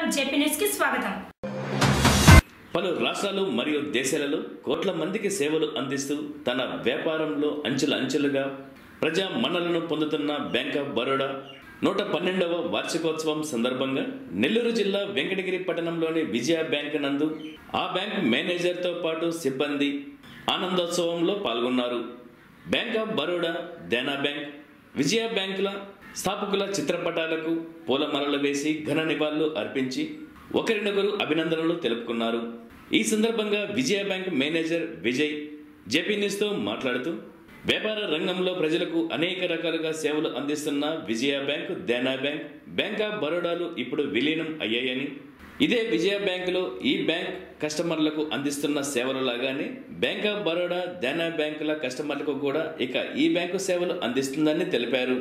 JP news కి స్వాగతం పలు రాష్ట్రాలు మరియు దేశాలలో కోట్ల మందికి సేవలు అందిస్తూ తన వ్యాపారంలో అంచెల అంచెలుగా ప్రజా మన్నలను పొందుతున్న బ్యాంక్ ఆఫ్ బరోడా నూట పన్నెండవ వార్షికోత్సవం సందర్భంగా నెల్లూరు జిల్లా వెంకటగిరి పట్టణంలోని విజయ బ్యాంక్ నందు ఆ బ్యాంక్ మేనేజర్తో పాటు సిబ్బంది ఆనందోత్సవంలో పాల్గొన్నారు Bank of Baroda Dena Bank Vijaya బ్యాంకుల స్థాపకుల చిత్రపటాలకు పూలమాలలు వేసి ఘన నివాళులు అర్పించి ఒకరినొకరు అభినందనలు తెలుపుకున్నారు ఈ సందర్భంగా Vijaya Bank manager Vijay JP న్యూస్తో మాట్లాడుతూ వ్యాపార రంగంలో ప్రజలకు అనేక రకాలుగా సేవలు అందిస్తున్న Vijaya Bank Dena Bank Bank of బరోడాలు ఇప్పుడు విలీనం అయ్యాయని ఇదే విజయ బ్యాంకులో ఈ బ్యాంక్ కస్టమర్లకు అందిస్తున్న సేవలు లాగానే బ్యాంక్ ఆఫ్ బరోడా దేనా బ్యాంకుల కస్టమర్లకు కూడా ఇక ఈ బ్యాంకు సేవలు అందిస్తుందని తెలిపారు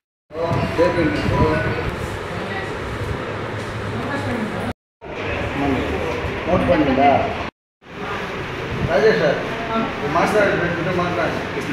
నోట్ పండిందా రాజేష్ సార్ మాట్లాడి మాట్లాడి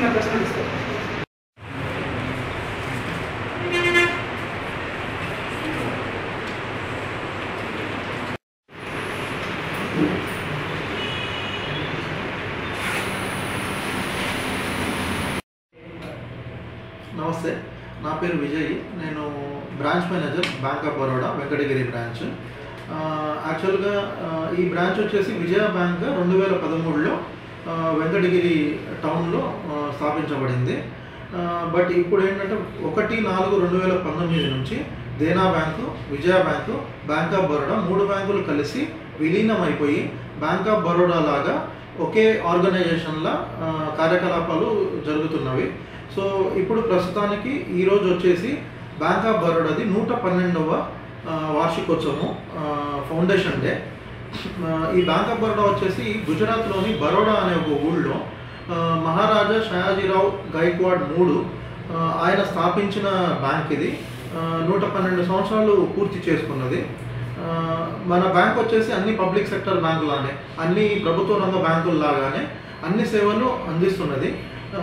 నమస్తే నా పేరు విజయ్ నేను branch manager Bank of Baroda Venkatagiri branch ఆ, యాక్చువల్గా ఆ, ఈ బ్రాంచ్ వచ్చేసి విజయ బ్యాంక్ రెండు వేల పదమూడులో ఆ, వెంకటగిరి టౌన్లో ఆ, స్థాపించబడింది ఆ, బట్ ఇప్పుడు ఏంటంటే ఒకటి నాలుగు రెండు వేల పంతొమ్మిది నుంచి Dena Bank Vijaya Bank bank of Baroda మూడు బ్యాంకులు కలిసి విలీనం అయిపోయి బ్యాంక్ ఆఫ్ బరోడా లాగా ఒకే ఆర్గనైజేషన్ల ఆ, కార్యకలాపాలు జరుగుతున్నవి సో ఇప్పుడు ప్రస్తుతానికి ఈరోజు వచ్చేసి బ్యాంక్ ఆఫ్ బరోడాది నూట పన్నెండవ ఆ, వార్షికోత్సవం ఆ, ఫౌండేషన్ డే ఆ, ఈ బ్యాంక్ ఆఫ్ బరోడా వచ్చేసి గుజరాత్లోని బరోడా అనే ఒక ఊళ్ళో ఆ, మహారాజా షయాజీరావు గైక్వాడ్ మూడు ఆ, ఆయన స్థాపించిన బ్యాంక్ ఇది ఆ, నూట పన్నెండు సంవత్సరాలు పూర్తి చేసుకున్నది ఆ, మన బ్యాంక్ వచ్చేసి అన్ని పబ్లిక్ సెక్టర్ బ్యాంకులానే అన్ని ప్రభుత్వ రంగ బ్యాంకుల లాగానే అన్ని సేవలు అందిస్తున్నది ఆ,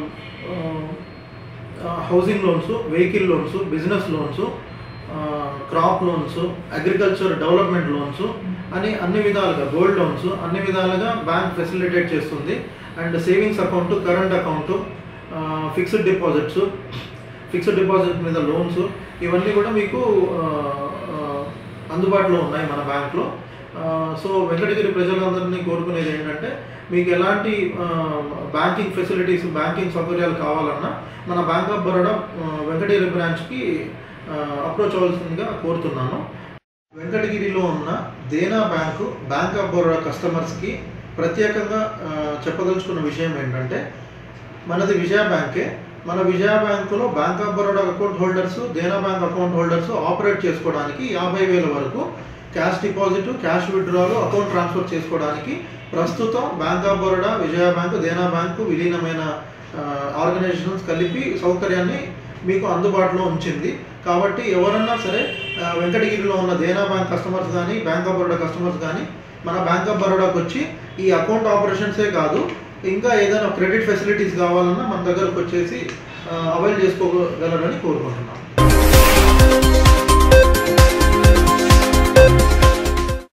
ఆ, housing loans vehicle loans business loans crop loans agriculture development loans అని అన్ని విధాలుగా గోల్డ్ లోన్స్ అన్ని విధాలుగా బ్యాంక్ ఫెసిలిటేట్ చేస్తుంది and savings account current account fixed deposits fixed deposit మీద లోన్స్ ఇవన్నీ కూడా మీకు ఆ, ఆ, అందుబాటులో ఉన్నాయి మన బ్యాంక్లో సో వెంకటగిరి ప్రజలందరినీ కోరుకునేది ఏంటంటే మీకు ఎలాంటి బ్యాంకింగ్ ఫెసిలిటీస్ బ్యాంకింగ్ సౌకర్యాలు కావాలన్నా మన బ్యాంక్ ఆఫ్ బరోడా ఆ, వెంకటగిరి బ్రాంచ్కి అప్రోచ్ అవ్వాల్సిందిగా కోరుతున్నాను వెంకటగిరిలో ఉన్న Dena bank bank of Baroda కస్టమర్స్కి ప్రత్యేకంగా ఆ, చెప్పదలుచుకున్న విషయం ఏంటంటే మనది విజయ బ్యాంకే మన విజయ బ్యాంకులో bank of Baroda account holders Dena bank account holders operate చేసుకోవడానికి యాభై వేల వరకు క్యాష్ డిపాజిట్ క్యాష్ విత్డ్రాలు అకౌంట్ ట్రాన్స్ఫర్ చేసుకోవడానికి ప్రస్తుతం bank of Baroda Vijaya bank Dena bank విలీనమైన ఆర్గనైజేషన్స్ కలిపి సౌకర్యాన్ని మీకు అందుబాటులో ఉంచింది కాబట్టి ఎవరన్నా సరే ఆ, వెంకటగిరిలో ఉన్న దేనా బ్యాంక్ కస్టమర్స్ కానీ బ్యాంక్ ఆఫ్ బరోడా కస్టమర్స్ కానీ మన బ్యాంక్ ఆఫ్ బరోడాకి వచ్చి ఈ అకౌంట్ ఆపరేషన్సే కాదు ఇంకా ఏదైనా క్రెడిట్ ఫెసిలిటీస్ కావాలన్నా మన దగ్గరకు వచ్చేసి అవైల్ చేసుకోగలరని కోరుకుంటున్నాను